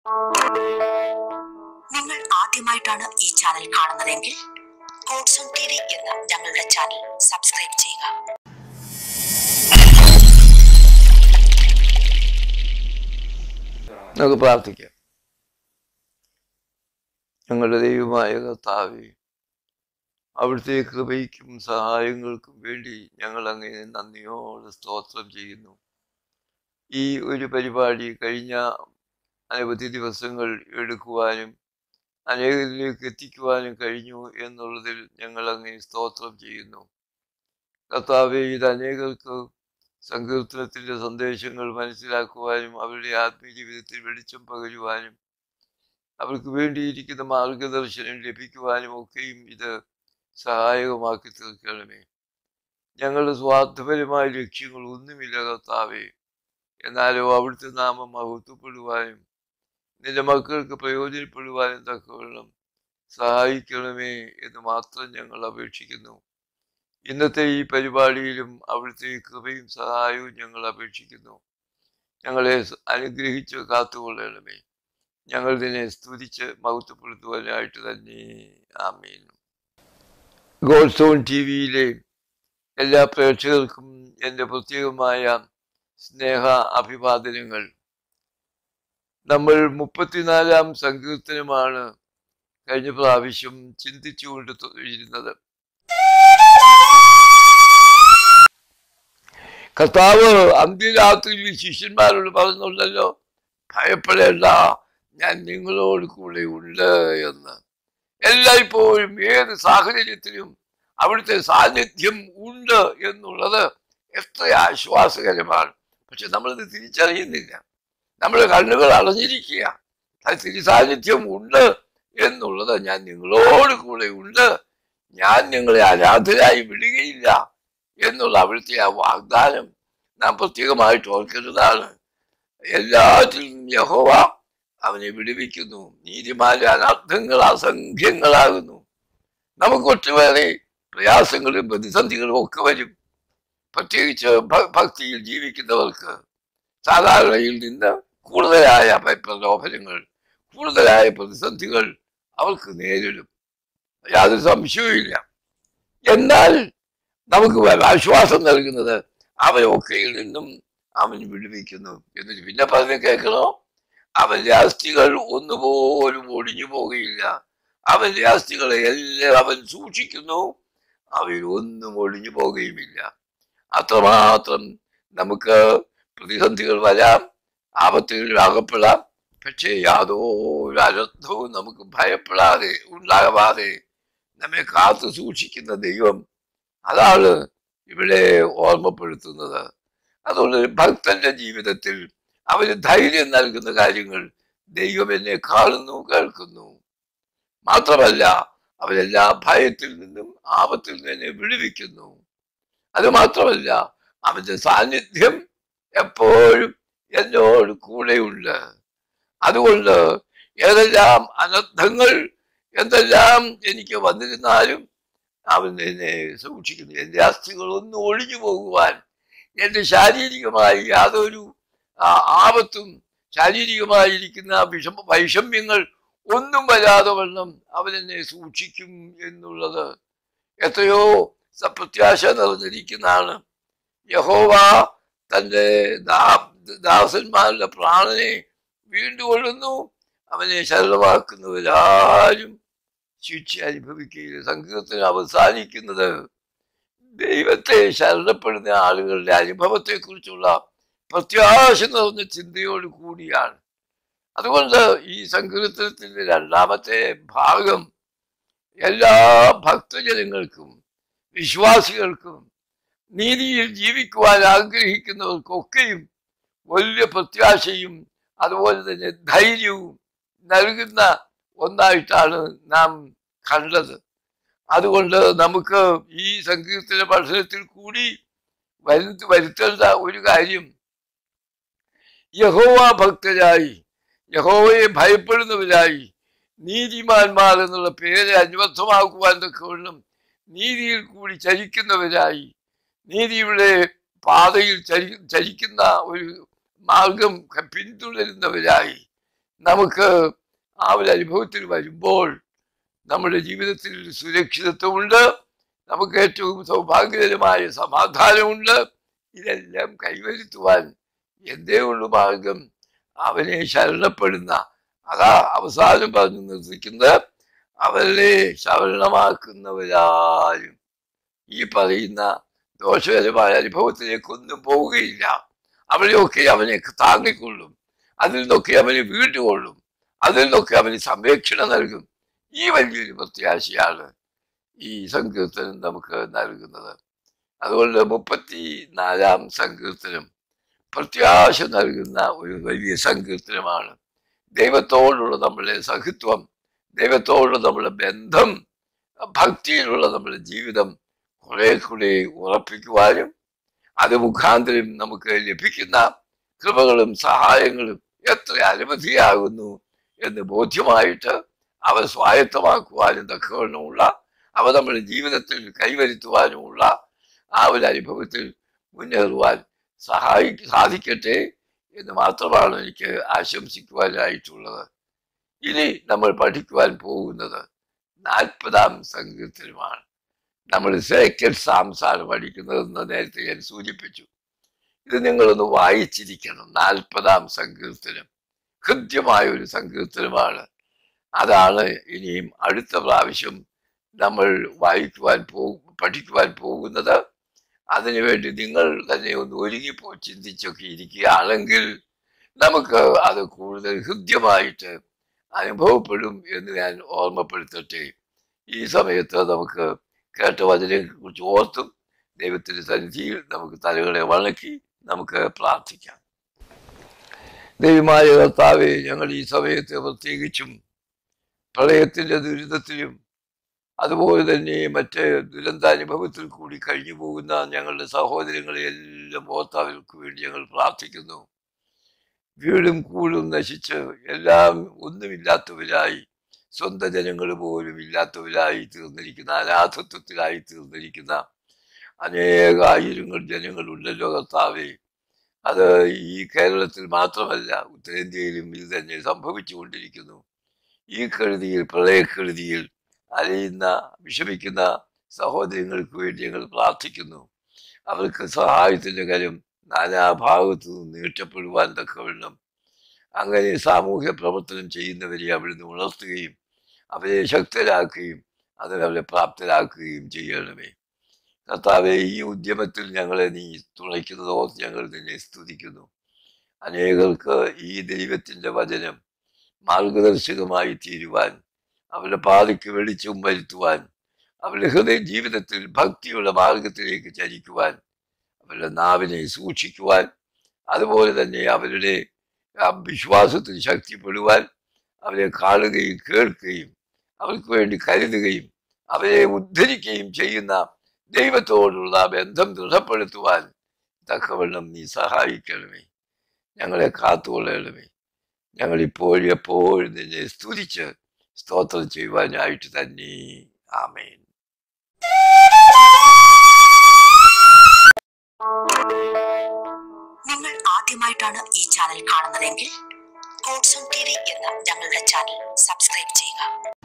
നിങ്ങൾ ആദ്യമായിട്ടാണ് ഈ ചാനൽ കാണുന്നതെങ്കിൽ കോഡ്സോൺ ടി വി എന്ന ഞങ്ങളുടെ ചാനൽ സബ്സ്ക്രൈബ് ചെയ്യുക നമുക്ക് പ്രാർത്ഥിക്കാം ഞങ്ങളുടെ ദൈവമായ കർത്താവെ അവിടുത്തെ കൃപയ്ക്കും സഹായങ്ങൾക്കും വേണ്ടി ഞങ്ങൾ അങ്ങനെ നന്ദിയോടെ സ്തോത്രം ചെയ്യുന്നു ഈ ഒരു പരിപാടി കഴിഞ്ഞ അനവധി ദിവസങ്ങൾ എടുക്കുവാനും അനേകരിലേക്ക് എത്തിക്കുവാനും കഴിഞ്ഞു എന്നുള്ളതിൽ ഞങ്ങൾ അങ്ങനെ സ്തോത്രം ചെയ്യുന്നു കർത്താവെ ഇത് അനേകർക്ക് സങ്കീർത്തനത്തിന്റെ സന്ദേശങ്ങൾ മനസ്സിലാക്കുവാനും അവരുടെ ആത്മീയ ജീവിതത്തിൽ വെളിച്ചം പകരുവാനും അവർക്ക് വേണ്ടിയിരിക്കുന്ന മാർഗദർശനം ലഭിക്കുവാനും ഒക്കെയും ഇത് സഹായകമാക്കി തീർക്കണമേ ഞങ്ങളുടെ സ്വാർത്ഥപരമായ ലക്ഷ്യങ്ങൾ ഒന്നുമില്ല കർത്താവേ എന്നാലോ അവിടുത്തെ നാമം മഹത്വപ്പെടുവാനും നിന്റെ മക്കൾക്ക് പ്രയോജനപ്പെടുവാനും തക്കവണ്ണം സഹായിക്കണമേ എന്ന് മാത്രം ഞങ്ങൾ അപേക്ഷിക്കുന്നു ഇന്നത്തെ ഈ പരിപാടിയിലും അവിടുത്തെ കൃപയും സഹായവും ഞങ്ങൾ അപേക്ഷിക്കുന്നു ഞങ്ങളെ സ് അനുഗ്രഹിച്ച് കാത്തുകൊള്ളണമേ ഞങ്ങൾ ഇതിനെ സ്തുതിച്ച് മഹത്വപ്പെടുത്തുവാനായിട്ട് തന്നെ ആമീൻ ഗോൾഡ് സോൺ ടി വിയിലെ എല്ലാ പ്രേക്ഷകർക്കും എൻ്റെ പ്രത്യേകമായ സ്നേഹ അഭിവാദനങ്ങൾ നമ്മൾ മുപ്പത്തിനാലാം സങ്കീർത്തനമാണ് കഴിഞ്ഞ പ്രാവശ്യം ചിന്തിച്ചുകൊണ്ട് ത- ഇരുന്നത് കർത്താവ് അന്ത്യരാത്രിയിൽ ശിഷ്യന്മാരോട് പറഞ്ഞുള്ളല്ലോ ഭയപ്പെടേണ്ട ഞാൻ നിങ്ങളോട് കൂടെ ഉണ്ട് എന്ന് എല്ലായ്പ്പോഴും ഏത് സാഹചര്യത്തിലും അവിടുത്തെ സാന്നിധ്യം ഉണ്ട് എന്നുള്ളത് എത്ര ആശ്വാസകരമാണ് പക്ഷെ നമ്മളിത് തിരിച്ചറിയുന്നില്ല നമ്മുടെ കണ്ണുകൾ അടഞ്ഞിരിക്കുക അത് തിരി സാന്നിധ്യം ഉണ്ട് എന്നുള്ളത് ഞാൻ നിങ്ങളോട് കൂടെ ഉണ്ട് ഞാൻ നിങ്ങളെ അനാഥരായി വിടുകയില്ല എന്നുള്ള അവിടുത്തെ ആ വാഗ്ദാനം നാം പ്രത്യേകമായിട്ട് ഓർക്കേണ്ടതാണ് എല്ലാറ്റിലും യഹോവ അവനെ വിടുവിക്കുന്നു നീതിമാന്റെ അനർത്ഥങ്ങൾ അസംഖ്യങ്ങളാകുന്നു നമുക്ക് ഒട്ടുമേറെ പ്രയാസങ്ങളും പ്രതിസന്ധികളും ഒക്കെ വരും പ്രത്യേകിച്ച് ഭ- ഭക്തിയിൽ ജീവിക്കുന്നവർക്ക് സാധാരണയിൽ നിന്ന് കൂടുതലായ പ- പ്രലോഭനങ്ങൾ കൂടുതലായ പ്രതിസന്ധികൾ അവർക്ക് നേരിടും യാതൊരു സംശയവുമില്ല എന്നാൽ നമുക്ക് വ- ആശ്വാസം നൽകുന്നത് അവയൊക്കെയിൽ നിന്നും അവൻ വിടുവിക്കുന്നു എന്നിട്ട് പിന്നെ പറഞ്ഞ് കേൾക്കണോ അവന്റെ അസ്ഥികൾ ഒന്നുപോലും ഒടിഞ്ഞു പോകുകയില്ല അവന്റെ അസ്ഥികളെ എല്ലാം അവൻ സൂക്ഷിക്കുന്നു അവയിൽ ഒന്നും ഒടിഞ്ഞു പോകുകയുമില്ല അത്രമാത്രം നമുക്ക് പ്രതിസന്ധികൾ വരാം ആപത്തുകളിൽ അകപ്പെടാം പക്ഷേ യാതൊരു അനർത്ഥവും നമുക്ക് ഭയപ്പെടാതെ ഉണ്ടാകാതെ നമ്മെ കാത്തു സൂക്ഷിക്കുന്ന ദൈവം അതാണ് ഇവിടെ ഓർമ്മപ്പെടുത്തുന്നത് അതുകൊണ്ട് ഒരു ഭക്തന്റെ ജീവിതത്തിൽ അവന് ധൈര്യം നൽകുന്ന കാര്യങ്ങൾ ദൈവം എന്നെ കാണുന്നു കേൾക്കുന്നു മാത്രമല്ല അവരെല്ലാ ഭയത്തിൽ നിന്നും ആപത്തിൽ നിന്ന് എന്നെ വിടുവിക്കുന്നു അത് മാത്രമല്ല അവന്റെ സാന്നിധ്യം എപ്പോഴും എന്നോട് കൂടെയുണ്ട് അതുകൊണ്ട് ഏതെല്ലാം അനർത്ഥങ്ങൾ എന്തെല്ലാം എനിക്ക് വന്നിരുന്നാലും അവൻ എന്നെ സൂക്ഷിക്കുന്നു എൻ്റെ അസ്ഥികൾ ഒന്നും ഒഴിഞ്ഞു പോകുവാൻ എൻ്റെ ശാരീരികമായി യാതൊരു ആ, ആപത്തും ശാരീരികമായിരിക്കുന്ന വിഷമ വൈഷമ്യങ്ങൾ ഒന്നും വരാതെ വണ്ണം അവൻ എന്നെ സൂക്ഷിക്കും എന്നുള്ളത് എത്രയോ സ- പ്രത്യാശ നിറഞ്ഞിരിക്കുന്നതാണ് യഹോവ തൻ്റെ ദാ- ദാസന്മാരുടെ പ്രാണനെ വീണ്ടുകൊള്ളുന്നു അവനെ ശരണമാക്കുന്നവരാരും ശിക്ഷ അനുഭവിക്കുകയില്ല സങ്കീർത്തനം അവസാനിക്കുന്നത് ദൈവത്തെ ശരണപ്പെടുന്ന ആളുകളുടെ അനുഭവത്തെ കുറിച്ചുള്ള പ്രത്യാശ നിറഞ്ഞ ചിന്തയോട് കൂടിയാണ് അതുകൊണ്ട് ഈ സങ്കീർത്തനത്തിന്റെ രണ്ടാമത്തെ ഭാഗം എല്ലാ ഭക്തജനങ്ങൾക്കും വിശ്വാസികൾക്കും നീതിയിൽ ജീവിക്കുവാൻ ആഗ്രഹിക്കുന്നവർക്കൊക്കെയും വലിയ പ്രത്യാശയും അതുപോലെ തന്നെ ധൈര്യവും നൽകുന്ന ഒന്നായിട്ടാണ് നാം കണ്ടത് അതുകൊണ്ട് നമുക്ക് ഈ സങ്കീർത്തന പഠനത്തിൽ കൂടി വരുത്ത വരുത്തേണ്ട ഒരു കാര്യം യഹോവ ഭക്തരായി യഹോവയെ ഭയപ്പെടുന്നവരായി നീതിമാന്മാർ എന്നുള്ള പേര് അന്വർത്ഥമാക്കുവാൻ തക്കവണ്ണം നീതിയിൽ കൂടി ചലിക്കുന്നവരായി നീതിയുടെ പാതയിൽ ചലി ചലിക്കുന്ന ഒരു മാർഗം പിന്തുടരുന്നവരായി നമുക്ക് ആ ഒരു അനുഭവത്തിൽ വരുമ്പോൾ നമ്മുടെ ജീവിതത്തിൽ ഒരു സുരക്ഷിതത്വമുണ്ട് നമുക്ക് ഏറ്റവും സൗഭാഗ്യകരമായ സമാധാനമുണ്ട് ഇതെല്ലാം കൈവരുത്തുവാൻ എന്തേ ഉള്ളു മാർഗം അവനെ ശരണപ്പെടുന്ന അതാ അവസാനം പറഞ്ഞു നിർത്തിക്കുന്നത് അവരെ ശരണമാക്കുന്നവരാരും ഈ പറയുന്ന ദോഷകരമായ അനുഭവത്തിലേക്കൊന്നും പോവുകയില്ല അവരെയൊക്കെ അവനെ താങ്ങിക്കൊള്ളും അതിൽ നിന്നൊക്കെ അവനെ വീണ്ടുകൊള്ളും അതിൽ നിന്നൊക്കെ അവന് സംരക്ഷണം നൽകും ഈ വലിയൊരു പ്രത്യാശയാണ് ഈ സങ്കീർത്തനം നമുക്ക് നൽകുന്നത് അതുകൊണ്ട് മുപ്പത്തി നാലാം സങ്കീർത്തനം പ്രത്യാശ നൽകുന്ന ഒരു വലിയ സങ്കീർത്തനമാണ് ദൈവത്തോടുള്ള നമ്മുടെ സഹിത്വം ദൈവത്തോടുള്ള നമ്മുടെ ബന്ധം ഭക്തിയിലുള്ള നമ്മുടെ ജീവിതം കുറെ കൂടെ ഉറപ്പിക്കുവാനും അത് മുഖാന്തരം നമുക്ക് ലഭിക്കുന്ന കൃപകളും സഹായങ്ങളും എത്ര അനവധിയാകുന്നു എന്ന് ബോധ്യമായിട്ട് അവ സ്വായത്തമാക്കുവാനും തക്കവണ്ണമുള്ള അവ നമ്മുടെ ജീവിതത്തിൽ കൈവരുത്തുവാനുമുള്ള ആ ഒരു അനുഭവത്തിൽ മുന്നേറുവാൻ സഹായി സാധിക്കട്ടെ എന്ന് മാത്രമാണ് എനിക്ക് ആശംസിക്കുവാനായിട്ടുള്ളത് ഇനി നമ്മൾ പഠിക്കുവാൻ പോകുന്നത് നാൽപ്പതാം സങ്കീർത്തനമാണ് നമ്മൾ സേക്രഡ് സാംസ് ആണ് പഠിക്കുന്നതെന്ന് നേരത്തെ ഞാൻ സൂചിപ്പിച്ചു ഇത് നിങ്ങളൊന്ന് വായിച്ചിരിക്കണം നാൽപ്പതാം സങ്കീർത്തനം ഹൃദ്യമായ ഒരു സങ്കീർത്തനമാണ് അതാണ് ഇനിയും അടുത്ത പ്രാവശ്യം നമ്മൾ വായിക്കുവാൻ പോ പഠിക്കുവാൻ പോകുന്നത് അതിനുവേണ്ടി നിങ്ങൾ തന്നെ ഒന്ന് ഒരുങ്ങിപ്പോ ചിന്തിച്ചൊക്കെ ഇരിക്കുകയാണെങ്കിൽ നമുക്ക് അത് കൂടുതൽ ഹൃദ്യമായിട്ട് അനുഭവപ്പെടും എന്ന് ഞാൻ ഓർമ്മപ്പെടുത്തട്ടെ ഈ സമയത്ത് നമുക്ക് കേട്ട വചനങ്ങളെ കുറിച്ച് ഓർത്തും ദൈവത്തിന്റെ സന്നിധിയിൽ നമുക്ക് തലകളെ വണക്കി നമുക്ക് പ്രാർത്ഥിക്കാം ദൈവമായ കർത്താവെ ഞങ്ങൾ ഈ സമയത്ത് പ്രത്യേകിച്ചും പ്രളയത്തിന്റെ ദുരിതത്തിലും അതുപോലെ തന്നെ മറ്റ് ദുരന്താനുഭവത്തിൽ കൂടി കഴിഞ്ഞു പോകുന്ന ഞങ്ങളുടെ സഹോദരങ്ങളെ എല്ലാം ഓർത്തവർക്ക് വേണ്ടി ഞങ്ങൾ പ്രാർത്ഥിക്കുന്നു വീടും കൂടും നശിച്ച് എല്ലാം ഒന്നുമില്ലാത്തവരായി സ്വന്തം ജനങ്ങൾ പോലും ഇല്ലാത്തവരായി തീർന്നിരിക്കുന്ന അനാഥത്വത്തിലായി തീർന്നിരിക്കുന്ന അനേക ആയിരങ്ങൾ ജനങ്ങളുണ്ടല്ലോ കർത്താവെ അത് ഈ കേരളത്തിൽ മാത്രമല്ല ഉത്തരേന്ത്യയിലും ഇത് തന്നെ സംഭവിച്ചുകൊണ്ടിരിക്കുന്നു ഈ കെടുതിയിൽ പ്രളയക്കെടുതിയിൽ അലയുന്ന വിഷമിക്കുന്ന സഹോദരങ്ങൾക്ക് വേണ്ടി ഞങ്ങൾ പ്രാർത്ഥിക്കുന്നു അവർക്ക് സഹായത്തിന്റെ കരം നാനാഭാഗത്തു നിന്ന് നീട്ടപ്പെടുവാൻ തക്കവണ്ണം അങ്ങനെ സാമൂഹ്യ പ്രവർത്തനം ചെയ്യുന്നവരെ അവിടുന്ന് ഉണർത്തുകയും അവരെ ശക്തരാക്കുകയും അതിന് അവരെ പ്രാപ്തരാക്കുകയും ചെയ്യണമേ കർത്താവെ ഈ ഉദ്യമത്തിൽ ഞങ്ങളെ നീ തുണയ്ക്കുന്നത് ഓർത്ത് ഞങ്ങൾ നിന്നെ സ്തുതിക്കുന്നു അനേകർക്ക് ഈ ദൈവത്തിന്റെ വചനം മാർഗദർശകമായി തീരുവാൻ അവരുടെ പാതയ്ക്ക് വെളിച്ചം വരുത്തുവാൻ അവരുടെ ഹൃദയ ജീവിതത്തിൽ ഭക്തിയുടെ മാർഗത്തിലേക്ക് ചരിക്കുവാൻ അവരുടെ നാവിനെ സൂക്ഷിക്കുവാൻ അതുപോലെ തന്നെ അവരുടെ ആ വിശ്വാസത്തിൽ ശക്തിപ്പെടുവാൻ അവരെ കാണുകയും കേൾക്കുകയും അവർക്ക് വേണ്ടി കരുതുകയും അവരെ ഉദ്ധരിക്കുകയും ചെയ്യുന്ന ദൈവത്തോടുള്ള ബന്ധം ദൃഢപ്പെടുത്തുവാൻ തക്കവണ്ണം നീ സഹായിക്കണമേ ഞങ്ങളെ കാത്തുകൊള്ളണമേ ഞങ്ങൾ ഇപ്പോഴും എപ്പോഴും നിന്നെ സ്തുതിച്ച് സ്തോത്രം ചെയ്യുവാനായിട്ട് തന്നെ ആമേൻ നിങ്ങൾ ആദ്യമായിട്ടാണ് ഈ ചാനൽ കാണുന്നതെങ്കിൽ കോഡ്സൺ ടി വി എന്ന ഞങ്ങളുടെ ചാനൽ സബ്സ്ക്രൈബ് ചെയ്യുക